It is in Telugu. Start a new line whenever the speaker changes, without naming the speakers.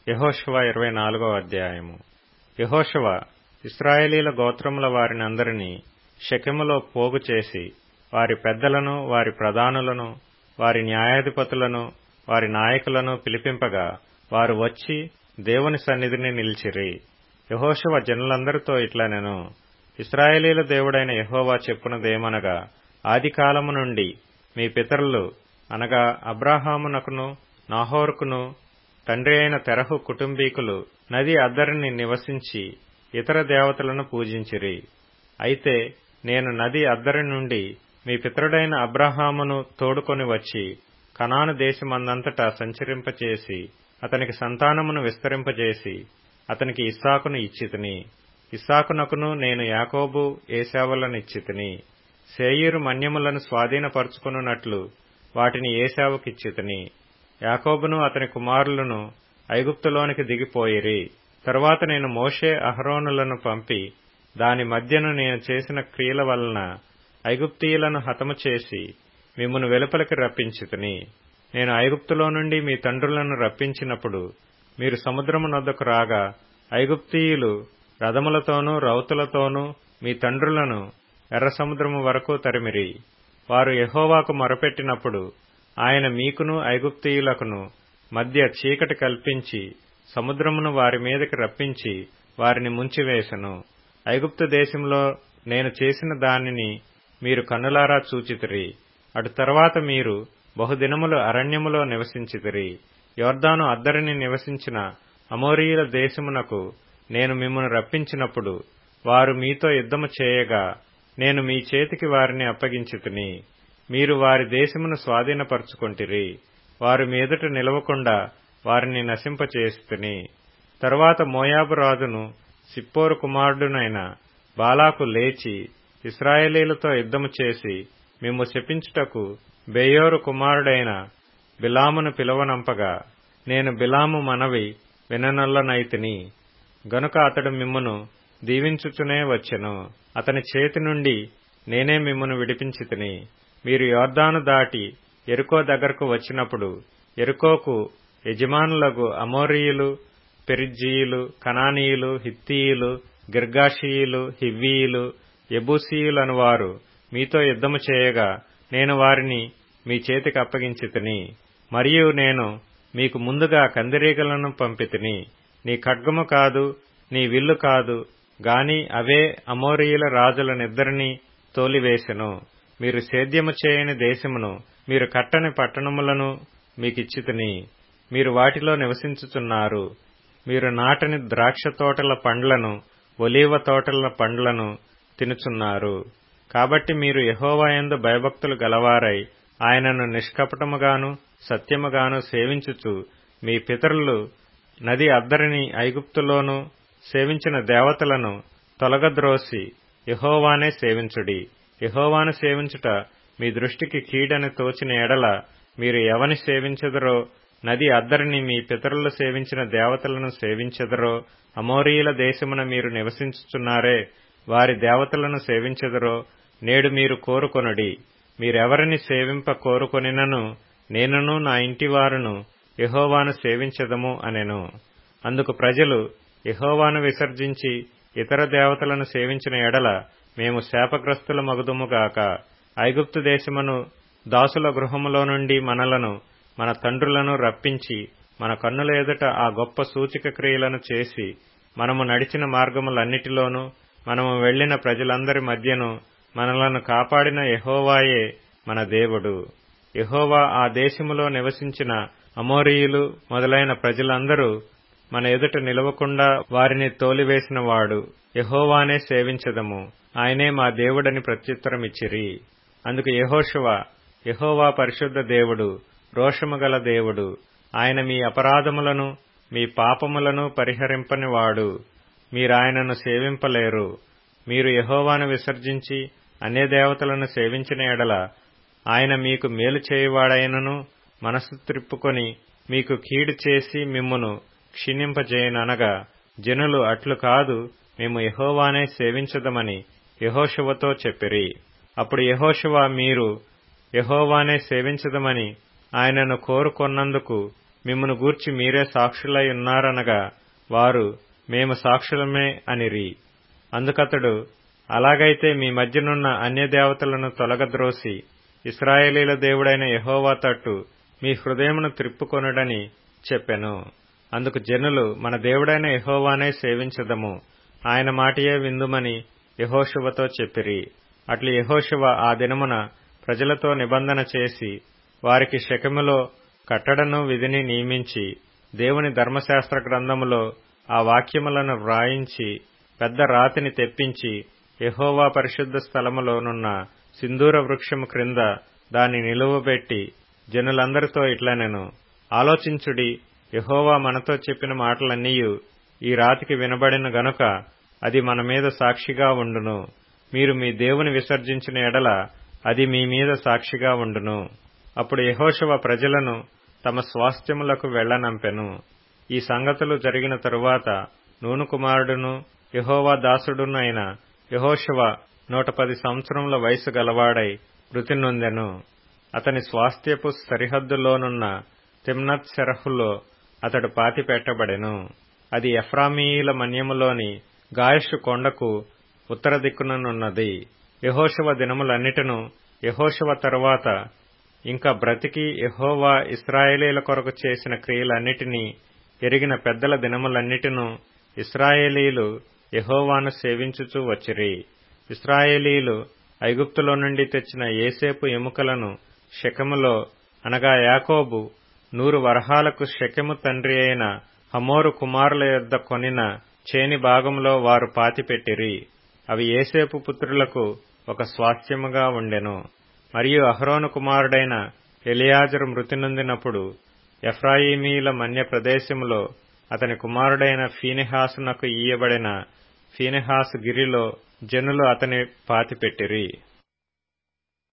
యహోశవ ఇరవై నాలుగవ అధ్యాయము యహోశవ ఇస్రాయేలీల గోత్రముల వారిని అందరినీ శకెములో పోగు చేసి వారి పెద్దలను వారి ప్రధానులను వారి న్యాయాధిపతులను వారి నాయకులను పిలిపింపగా వారు వచ్చి దేవుని సన్నిధిని నిలిచిరి యహోశవ జనులందరితో ఇట్లనెను ఇస్రాయేలీల దేవుడైన యహోవా చెప్పునదేమనగా ఆదికాలము నుండి మీ పితరులు అనగా అబ్రాహామునకును నాహోర్కును తండ్రి అయిన తెరహు కుటుంబీకులు నది అద్దరిని నివసించి ఇతర దేవతలను పూజించిరి అయితే నేను నది అద్దరి నుండి మీ పితరుడైన అబ్రహామును తోడుకొని వచ్చి కనాను దేశమందంతటా సంచరింపచేసి అతనికి సంతానమును విస్తరింపజేసి అతనికి ఇస్సాకును ఇచ్చితిని ఇస్సాకునకును నేను యాకోబు ఏశావులనిచ్చితిని సేయీరు మన్యములను స్వాధీనపరుచుకున్నట్లు వాటిని ఏశావుకిచ్చితిని యాకోబును అతని కుమారులను ఐగుప్తులోనికి దిగిపోయిరి తరువాత నేను మోషే అహరోనులను పంపి దాని మధ్యను నేను చేసిన క్రియల వలన ఐగుప్తీయులను హతము చేసి మిమ్మను వెలుపలికి రప్పించితిని నేను ఐగుప్తులో నుండి మీ తండ్రులను రప్పించినప్పుడు మీరు సముద్రము నొద్దకు రాగా ఐగుప్తీయులు రథములతోనూ రౌతులతోనూ మీ తండ్రులను ఎర్ర సముద్రము వరకు తరిమిరి వారు యహోవాకు మొరపెట్టినప్పుడు ఆయన మీకును ఐగుప్తీయులకును మధ్య చీకటి కల్పించి సముద్రమును వారి మీదకి రప్పించి వారిని ముంచివేశను ఐగుప్తు దేశంలో నేను చేసిన దానిని మీరు కన్నులారా చూచితిరి అటు తర్వాత మీరు బహుదినములు అరణ్యములో నివసించితిరి యోర్దాను అద్దరిని నివసించిన అమోరీయుల దేశమునకు నేను మిమ్మను రప్పించినప్పుడు వారు మీతో యుద్ధము చేయగా నేను మీ చేతికి వారిని అప్పగించితిని మీరు వారి దేశమును స్వాధీనపరుచుకొంటిరి వారు మీదట నిలవకుండా వారిని నశింపచేస్తుని తరువాత మోయాబు రాజును సిప్పోరు కుమారుడునైన బాలాకు లేచి ఇస్రాయేలీలతో యుద్ధము చేసి మిమ్ము శపించుటకు బేయోరు కుమారుడైన బిలామును పిలువనంపగా నేను బిలాము మనవి విననొల్లనైతిని గనుక అతడు మిమ్మును దీవించుచునే వచ్చెను అతని చేతి నుండి నేనే మిమ్మును విడిపించితిని మీరు యోర్దాను దాటి ఎరుకో దగ్గరకు వచ్చినప్పుడు ఎరుకోకు యజమానులకు అమోరీయులు పెరిజ్జీయులు కనానీయులు హిత్తీయులు గిర్గాషీయులు హివ్వీయులు ఎబూసీయులను వారు మీతో యుద్ధము చేయగా నేను వారిని మీ చేతికి అప్పగించితిని మరియు నేను మీకు ముందుగా కందిరీగలను పంపితిని నీ ఖడ్గము కాదు నీ విల్లు కాదు గాని అవే అమోరీయుల రాజులనిద్దరినీ తోలివేశెను మీరు సేద్యము చేయని దేశమును మీరు కట్టని పట్టణములను మీకిచ్చితిని మీరు వాటిలో నివసించుచున్నారు మీరు నాటని ద్రాక్ష తోటల పండ్లను ఒలీవ తోటల పండ్లను తినుచున్నారు కాబట్టి మీరు యహోవాయందు భయభక్తులు గలవారై ఆయనను నిష్కపటముగాను సత్యముగాను సేవించుచు మీ పితరులు నది అద్దరిని ఐగుప్తులోను సేవించిన దేవతలను తొలగద్రోసి యహోవానే సేవించుడి యహోవాను సేవించుట మీ దృష్టికి కీడని తోచిన ఎడల మీరు ఎవని సేవించెదరో నది అద్దరిని మీ పితరులు సేవించిన దేవతలను సేవించెదరో అమోరీయుల దేశమున మీరు నివసించుచున్నారే వారి దేవతలను సేవించెదరో నేడు మీరు కోరుకొనుడి మీరెవరిని సేవింప కోరుకొనినను నేనును నా ఇంటివారును యహోవాను సేవించదము అనెను అందుకు ప్రజలు యహోవాను విసర్జించి ఇతర దేవతలను సేవించిన ఎడల మేము శాపగ్రస్తుల మగుదుముగాక ఐగుప్తు దేశమును దాసుల గృహములో నుండి మనలను మన తండ్రులను రప్పించి మన కన్నుల ఎదుట ఆ గొప్ప సూచిక క్రియలను చేసి మనము నడిచిన మార్గములన్నిటిలోనూ మనము వెళ్లిన ప్రజలందరి మధ్యను మనలను కాపాడిన యహోవాయే మన దేవుడు యహోవా ఆ దేశములో నివసించిన అమోరీయులు మొదలైన ప్రజలందరూ మన ఎదుట నిలవకుండా వారిని తోలివేసిన వాడు యహోవానే సేవించదము ఆయనే మా దేవుడని ప్రత్యుత్తరమిచ్చిరి అందుకు యహోశువ యహోవా పరిశుద్ధ దేవుడు రోషము గల దేవుడు ఆయన మీ అపరాధములను మీ పాపములను పరిహరింపనివాడు మీరాయనను సేవింపలేరు మీరు యహోవాను విసర్జించి అన్య దేవతలను సేవించిన ఎడల ఆయన మీకు మేలు చేయువాడైనను మనసు త్రిప్పుకొని మీకు కీడు చేసి మిమ్మును క్షీణింపజేయననగా జనులు అట్లు కాదు మేము యహోవానే సేవించదమని యహోశువతో చెప్పిరి అప్పుడు యహోశువ మీరు యహోవానే సేవించదమని ఆయనను కోరుకొన్నందుకు మిమ్మను గూర్చి మీరే సాక్షులై ఉన్నారనగా వారు మేము సాక్షులమే అనిరి అందుకతడు అలాగైతే మీ మధ్యనున్న అన్యదేవతలను తొలగద్రోసి ఇస్రాయేలీల దేవుడైన యహోవా తట్టు మీ హృదయమును త్రిప్పుకొనుడని చెప్పెను అందుకు జనులు మన దేవుడైన యహోవానే సేవించదము ఆయన మాటయే విందుమని యహోశువతో చెప్పిరి అట్లు యహోశువ ఆ దినమున ప్రజలతో నిబంధన చేసి వారికి శకములో కట్టడను విధిని నియమించి దేవుని ధర్మశాస్త్ర గ్రంథములో ఆ వాక్యములను వ్రాయించి పెద్ద రాతిని తెప్పించి యహోవా పరిశుద్ధ స్థలములోనున్న సింధూర వృక్షము క్రింద దాన్ని నిలువబెట్టి జనులందరితో ఇట్లనెను ఆలోచించుడి యహోవా మనతో చెప్పిన మాటలన్నీయు ఈ రాతికి వినబడిన గనుక అది మన మీద సాక్షిగా ఉండును మీరు మీ దేవుని విసర్జించిన ఎడల అది మీ మీద సాక్షిగా ఉండును అప్పుడు యహోశవ ప్రజలను తమ స్వాస్థ్యములకు వెళ్లనంపెను ఈ సంగతులు జరిగిన తరువాత నూను కుమారుడును యహోవా దాసుడును అయిన యహోశవ నూట పది సంవత్సరముల వయసు గలవాడై మృతి నొందెను అతని స్వాస్థ్యపు సరిహద్దులోనున్న తిమ్నత్ సెరహులో అతడు పాతి పెట్టబడెను అది ఎఫ్రామీయుల మన్యములోని గాయషు కొండకు ఉత్తర దిక్కుననున్నది యహోశవ దినములన్నిటను యహోశవ తరువాత ఇంకా బ్రతికి యహోవా ఇస్రాయేలీల కొరకు చేసిన క్రియలన్నిటినీ ఎరిగిన పెద్దల దినములన్నిటిను ఇస్రాయేలీలు యహోవాను సేవించుచూ వచ్చిరి ఇస్రాయేలీలు ఐగుప్తులో నుండి తెచ్చిన ఏసేపు ఎముకలను శకములో అనగా యాకోబు నూరు వరహాలకు శకెము తండ్రి అయిన హమోరు కుమారుల యొద్ద కొనిన చేని భాగంలో వారు పాతిపెట్టిరి అవి ఏసేపు పుత్రులకు ఒక స్వాస్థ్యముగా ఉండెను మరియు అహరోను కుమారుడైన ఎలియాజరు మృతి నొందినప్పుడు ఎఫ్రాయిమీల మన్య ప్రదేశములో అతని కుమారుడైన ఫీనిహాసునకు ఇయ్యబడిన ఫీనిహాసు గిరిలో జనులు అతని పాతిపెట్టిరి